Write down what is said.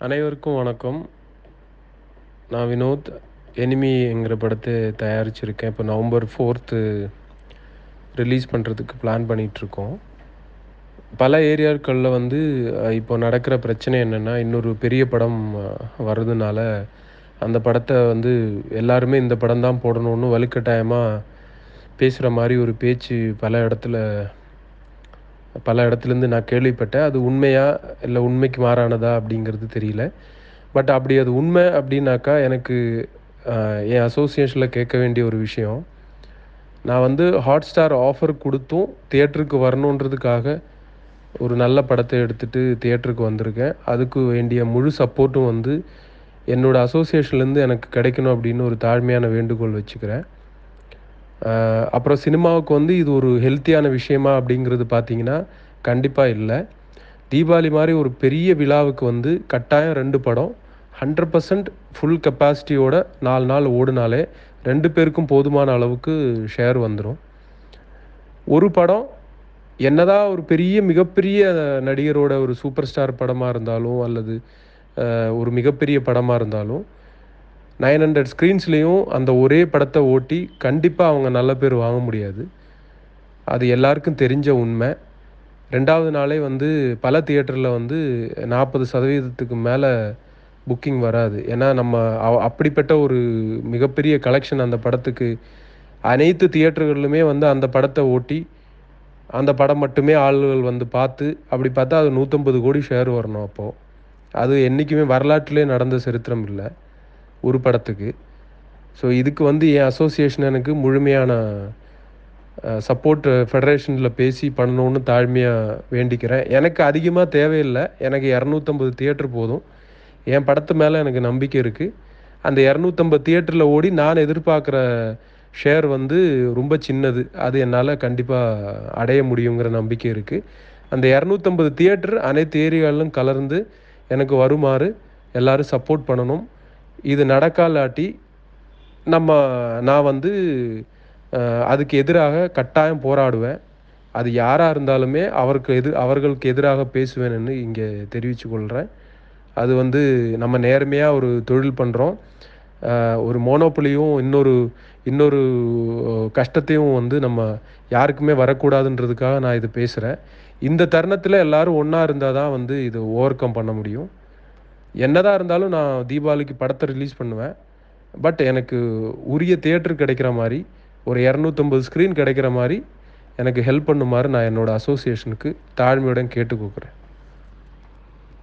அனைவருக்கும் வணக்கம் நான் வினோத் எனிமிங்கிற படத்தை தயாரிச்சிருக்கேன் இப்போ நவம்பர் ஃபோர்த்து ரிலீஸ் பண்ணுறதுக்கு பிளான் பண்ணிகிட்ருக்கோம் பல ஏரியாக்களில் வந்து அஹ், இப்போ நடக்கிற பிரச்சனை என்னென்னா இன்னொரு பெரிய படம் அஹ், வர்றதுனால அந்த படத்தை வந்து எல்லாருமே இந்த படம் தான் போடணும்னு வலுக்கட்டாயமாக பேசுகிற மாதிரி ஒரு பேச்சு பல இடத்துல பல இடத்துலேருந்து நான் கேள்விப்பட்டேன் அது உண்மையா இல்லை உண்மைக்கு மாறானதா அப்படிங்கிறது தெரியல பட் அப்படி அது உண்மை அப்படின்னாக்கா எனக்கு ஆஹ், என் அசோசியேஷனில் கேட்க வேண்டிய ஒரு விஷயம் நான் வந்து ஹாட் ஸ்டார் ஆஃபர் கொடுத்தும் தியேட்டருக்கு வரணுன்றதுக்காக ஒரு நல்ல படத்தை எடுத்துகிட்டு தியேட்டருக்கு வந்திருக்கேன் அதுக்கு வேண்டிய முழு சப்போர்ட்டும் வந்து என்னோட அசோசியேஷன்லேருந்து எனக்கு கிடைக்கணும் அப்படின்னு ஒரு தாழ்மையான வேண்டுகோள் வச்சுக்கிறேன் ஆஹ் அப்புறம் சினிமாவுக்கு வந்து இது ஒரு ஹெல்த்தியான விஷயமா அப்படிங்கிறது பார்த்தீங்கன்னா கண்டிப்பாக இல்லை தீபாவளி மாதிரி ஒரு பெரிய விழாவுக்கு வந்து கட்டாயம் ரெண்டு படம் ஹண்ட்ரட் பர்சன்ட் ஃபுல் கெப்பாசிட்டியோட நாலு நாள் ஓடுனாலே ரெண்டு பேருக்கும் போதுமான அளவுக்கு ஷேர் வந்துடும் ஒரு படம் என்னதான் ஒரு பெரிய மிகப்பெரிய நடிகரோட ஒரு சூப்பர் ஸ்டார் படமாக இருந்தாலும் அல்லது ஆஹ் ஒரு மிகப்பெரிய படமாக இருந்தாலும் நைன் ஹண்ட்ரட் ஸ்க்ரீன்ஸ்லேயும் அந்த ஒரே படத்தை ஓட்டி கண்டிப்பாக அவங்க நல்ல பேர் வாங்க முடியாது அது எல்லாருக்கும் தெரிஞ்ச உண்மை ரெண்டாவது நாளே வந்து பல தியேட்டரில் வந்து நாற்பது சதவீதத்துக்கு மேலே புக்கிங் வராது ஏன்னா நம்ம அவ- அப்படிப்பட்ட ஒரு மிகப்பெரிய கலெக்ஷன் அந்த படத்துக்கு அனைத்து தியேட்டர்கள்லுமே வந்து அந்த படத்தை ஓட்டி அந்த படம் மட்டுமே ஆளுகள் வந்து பார்த்து அப்படி பார்த்தா அது நூற்றம்பது கோடி ஷேர் வரணும் அப்போது அது என்றைக்குமே வரலாற்றிலே நடந்த சரித்திரம் இல்லை ஒரு படத்துக்கு ஸோ இதுக்கு வந்து என் அசோசியேஷன் எனக்கு முழுமையான சப்போர்ட் ஃபெடரேஷனில் பேசி பண்ணணும்னு தாழ்மையாக வேண்டிக்கிறேன் எனக்கு அதிகமாக தேவையில்லை எனக்கு இரநூத்தம்பது தியேட்டர் போதும் என் படத்து மேலே எனக்கு நம்பிக்கை இருக்குது அந்த இரநூத்தம்பது தியேட்டரில் ஓடி நான் எதிர்பார்க்குற ஷேர் வந்து ரொம்ப சின்னது அது என்னால் கண்டிப்பாக அடைய முடியுங்கிற நம்பிக்கை இருக்குது அந்த இரநூத்தம்பது தியேட்டர் அனைத்து ஏரியாவிலும் கலர்ந்து எனக்கு வருமாறு எல்லாரும் சப்போர்ட் பண்ணணும் இது நடக்காலாட்டி நம்ம நான் வந்து அஹ், அதுக்கு எதிராக கட்டாயம் போராடுவேன் அது யாராக இருந்தாலுமே அவருக்கு எதிர் அவர்களுக்கு எதிராக பேசுவேன்னு இங்கே தெரிவித்து கொள்கிறேன் அது வந்து நம்ம நேர்மையாக ஒரு தொழில் பண்ணுறோம் ஒரு மோனோப்புலியும் இன்னொரு இன்னொரு அஹ், கஷ்டத்தையும் வந்து நம்ம யாருக்குமே வரக்கூடாதுன்றதுக்காக நான் இது பேசுகிறேன் இந்த தருணத்தில் எல்லாரும் ஒன்றா இருந்தால் தான் வந்து இது ஓவர் கம் பண்ண முடியும் என்னதான் இருந்தாலும் நான் தீபாவளிக்கு படத்தை ரிலீஸ் பண்ணுவேன் பட் எனக்கு உரிய தியேட்டர் கிடைக்கிற மாதிரி ஒரு இரநூத்தம்பது ஸ்க்ரீன் கிடைக்கிற மாதிரி எனக்கு ஹெல்ப் பண்ணுமாறு நான் என்னோட அசோசியேஷனுக்கு தாழ்மையுடன் கேட்டுக்கொள்கிறேன்